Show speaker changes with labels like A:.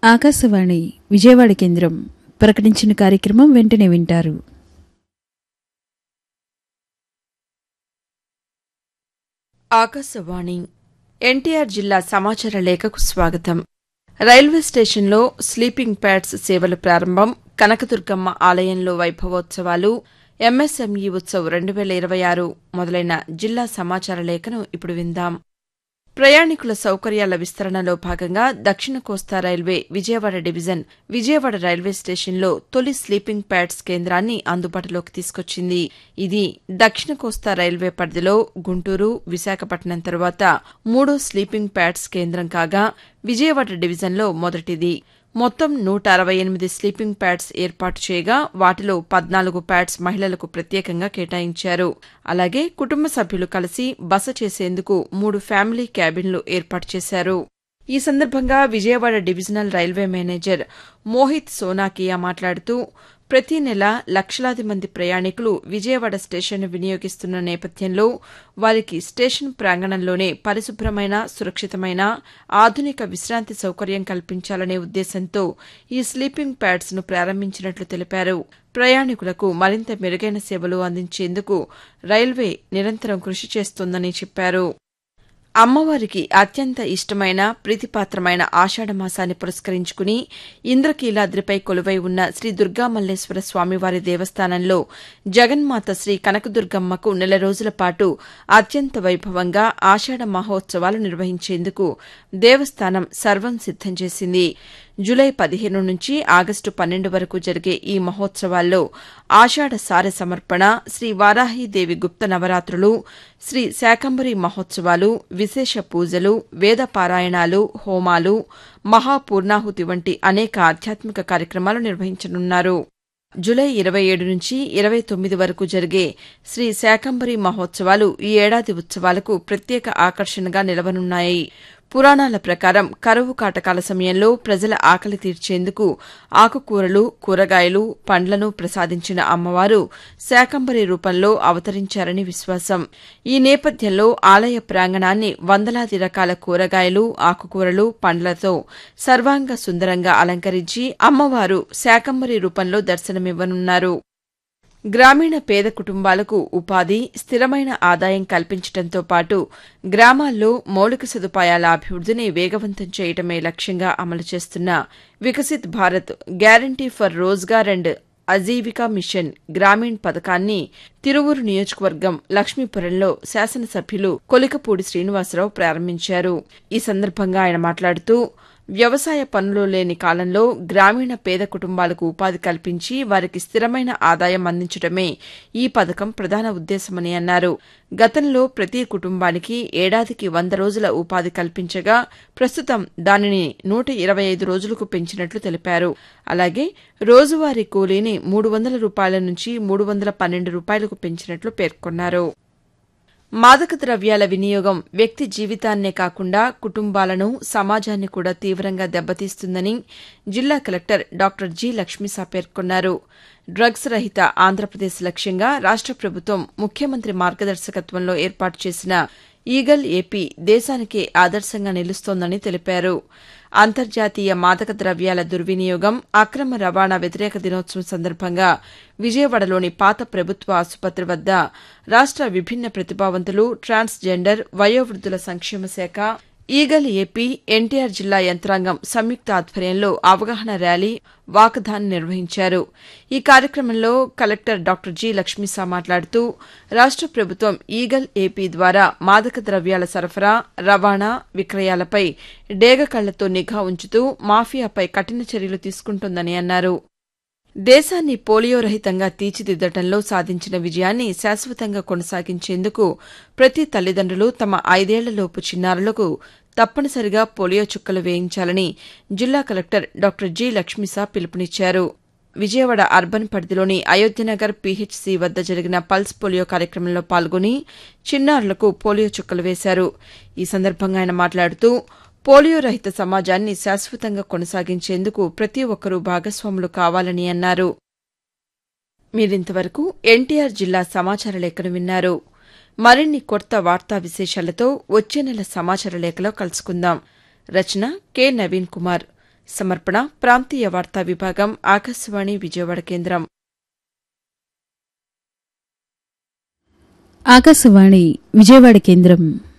A: ఆకాశవాణి విజయవాడ కేంద్రం ప్రకటించిన కార్యక్రమం వెంటనే వింటారు
B: ఆకాశవాణి ఎన్టీఆర్ జిల్లా సమాచార లేఖకు స్వాగతం రైల్వే స్టేషన్లో స్లీపింగ్ ప్యాడ్స్ సేవలు ప్రారంభం కనకదుర్గమ్మ ఆలయంలో వైభవోత్సవాలు ఎంఎస్ఎంఈ ఉత్సవ్ రెండు వేల ఇరవై ఆరు మొదలైన జిల్లా సమాచార లేఖను ఇప్పుడు విందాం ప్రయాణికుల సౌకర్యాల విస్తరణలో భాగంగా దక్షిణ కోస్తా railway Vijayawada division Vijayawada railway స్టేషన్లో తొలి స్లీపింగ్ ప్యాడ్స్ కేంద్రాన్ని అందుబాటులోకి తీసుకొచ్చింది ఇది దక్షిణ కోస్తా రైల్వే పరిధిలో గుంటూరు విశాఖపట్నం తరువాత మూడో స్లీపింగ్ ప్యాడ్స్ కేంద్రం కాగా విజయవాడ డివిజన్లో మొదటిది మొత్తం నూట అరవై ఎనిమిది స్లీపింగ్ ప్యాడ్స్ ఏర్పాటు చేయగా వాటిలో పద్నాలుగు ప్యాడ్స్ మహిళలకు ప్రత్యేకంగా కేటాయించారు అలాగే కుటుంబ సభ్యులు కలిసి బస చేసేందుకు మూడు ఫ్యామిలీ క్యాబిన్లు ఏర్పాటు చేశారు ఈ సందర్భంగా Vijayawada divisional railway manager Mohit Sonakia మాట్లాడుతూ ప్రతి నెల లక్షలాది మంది ప్రయాణికులు విజయవాడ స్టేషన్ను వినియోగిస్తున్న నేపథ్యంలో వారికి స్టేషన్ ప్రాంగణంలోనే పరిశుభ్రమైన సురక్షితమైన ఆధునిక విశ్రాంతి సౌకర్యం కల్పించాలనే ఉద్దేశంతో ఈ స్లీపింగ్ ప్యాడ్స్ ను ప్రారంభించినట్లు తెలిపారు ప్రయాణికులకు మరింత మెరుగైన సేవలు అందించేందుకు రైల్వే నిరంతరం కృషి చేస్తోందని చెప్పారు అమ్మవారికి అత్యంత ఇష్టమైన ప్రీతిపాత్రమైన ఆషాఢమాసాన్ని పురస్కరించుకుని ఇంద్రకీలాద్రిపై కొలువై ఉన్న శ్రీ దుర్గామల్లేశ్వర స్వామివారి దేవస్థానంలో జగన్మాత శ్రీ కనకదుర్గమ్మకు నెల రోజుల పాటు అత్యంత వైభవంగా ఆషాఢ మహోత్సవాలు నిర్వహించేందుకు దేవస్థానం సర్వం సిద్దం చేసింది జులై పదిహేను నుంచి ఆగస్టు పన్నెండు వరకు జరిగే ఈ మహోత్సవాల్లో ఆషాఢ సారె సమర్పణ శ్రీ వారాహీదేవి గుప్త నవరాత్రులు శ్రీ శాకంబరి మహోత్సవాలు విశేష పూజలు వేద పారాయణాలు హోమాలు మహాపూర్ణాహుతి వంటి అనేక ఆధ్యాత్మిక కార్యక్రమాలు నిర్వహించనున్నారు జులై ఇరవై ఏడు నుంచి ఇరవై తొమ్మిది వరకు జరిగే శ్రీ శాకంబరి మహోత్సవాలు ఈ ఏడాది ఉత్సవాలకు ప్రత్యేక ఆకర్షణగా నిలవనున్నాయి పురాణాల ప్రకారం కరువు కాటకాల సమయంలో ప్రజల ఆకలి తీర్చేందుకు ఆకుకూరలు కూరగాయలు పండ్లను ప్రసాదించిన అమ్మవారు శాకంబరి రూపంలో అవతరించారని విశ్వాసం ఈ నేపథ్యంలో ఆలయ ప్రాంగణాన్ని వందలాది రకాల కూరగాయలు ఆకుకూరలు పండ్లతో సర్వాంగ సుందరంగా అలంకరించి అమ్మవారు శాకంబరి రూపంలో దర్శనమివ్వనున్నారు గ్రామీణ పేద కుటుంబాలకు ఉపాధి స్థిరమైన ఆదాయం కల్పించడంతో పాటు గ్రామాల్లో మౌలిక సదుపాయాల అభివృద్దిని వేగవంతం చేయడమే లక్ష్యంగా అమలు చేస్తున్న Viksit Bharat guarantee for Rozgar and Ajeevika mission Gramin పథకాన్ని తిరువూరు నియోజకవర్గం లక్ష్మీపురంలో శాసనసభ్యులు కొలికపూడి శ్రీనివాసరావు ప్రారంభించారు ఈ సందర్భంగా ఆయన మాట్లాడుతూ వ్యవసాయ పనులు లేని కాలంలో గ్రామీణ పేద కుటుంబాలకు ఉపాధి కల్పించి వారికి స్థిరమైన ఆదాయం అందించడమే ఈ పథకం ప్రధాన ఉద్దేశమని అన్నారు గతంలో ప్రతి కుటుంబానికి ఏడాదికి వంద రోజుల ఉపాధి కల్పించగా ప్రస్తుతం దానిని నూట ఇరవై ఐదు రోజులకు పెంచినట్లు తెలిపారు అలాగే రోజువారీ కూలీని మూడు వందల రూపాయల నుంచి మూడు వందల పన్నెండు రూపాయలకు పెంచినట్లు పేర్కొన్నారు మాదక ద్రవ్యాల వినియోగం వ్యక్తి జీవితాన్నే కాకుండా కుటుంబాలను సమాజాన్ని కూడా తీవ్రంగా దెబ్బతీస్తుందని జిల్లా కలెక్టర్ డాక్టర్ జి లక్ష్మీసా పేర్కొన్నారు డ్రగ్స్ రహిత ఆంధ్రప్రదేశ్ లక్ష్యంగా రాష్ట ప్రభుత్వం ముఖ్యమంత్రి మార్గదర్శకత్వంలో ఏర్పాటు చేసిన ఈగల్ ఏపీ దేశానికే ఆదర్శంగా నిలుస్తోందని తెలిపారు అంతర్జాతీయ మాదక ద్రవ్యాల దుర్వినియోగం అక్రమ రవాణా వ్యతిరేక దినోత్సవం సందర్భంగా విజయవాడలోని పాత ప్రభుత్వ ఆసుపత్రి వద్ద రాష్ట విభిన్న ప్రతిభావంతులు ట్రాన్స్ జెండర్ వయోవృద్ధుల సంక్షేమ శాఖ ఈగల్ ఏపీ ఎన్టీఆర్ జిల్లా యంత్రాంగం సంయుక్త ఆధ్వర్యంలో అవగాహన ర్యాలీ వాకథాన్ నిర్వహించారు ఈ కార్యక్రమంలో కలెక్టర్ డాక్టర్ జి లక్ష్మీసా మాట్లాడుతూ రాష్ట ప్రభుత్వం ఈగల్ ఏపీ ద్వారా మాదక ద్రవ్యాల సరఫరా రవాణా విక్రయాలపై డేగ కళ్లతో నిఘా ఉంచుతూ మాఫియాపై కఠిన చర్యలు తీసుకుంటోందని అన్నారు దేశాన్ని పోలియో రహితంగా తీర్చిదిద్దటంలో సాధించిన విజయాన్ని శాశ్వతంగా కొనసాగించేందుకు ప్రతి తల్లిదండ్రులు తమ ఐదేళ్లలోపు చిన్నారులకు తప్పనిసరిగా పోలియో చుక్కలు వేయించాలని జిల్లా కలెక్టర్ డాక్టర్ జి లక్ష్మీసా పిలుపునిచ్చారు విజయవాడ అర్బన్ పరిధిలోని అయోధ్యనగర్ పీహెచ్సీ వద్ద జరిగిన పల్స్ పోలియో కార్యక్రమంలో పాల్గొని చిన్నారులకు పోలియో చుక్కలు వేశారు ఈ సందర్భంగా ఆయన మాట్లాడుతూ పోలియో రహిత సమాజాన్ని శాశ్వతంగా కొనసాగించేందుకు ప్రతి ఒక్కరూ భాగస్వాములు కావాలని అన్నారు మీరింతవరకు ఎన్టీఆర్ జిల్లా సమాచార లేఖను విన్నారు మరిన్ని కొత్త వార్తా విశేషాలతో వచ్చే నెల సమాచార లేఖలో కలుసుకుందాం రచన కె నవీన్ కుమార్ సమర్పణ ప్రాంతీయ వార్తా విభాగం ఆకాశవాణి విజయవాడ కేంద్రం
A: ఆకాశవాణి విజయవాడ కేంద్రం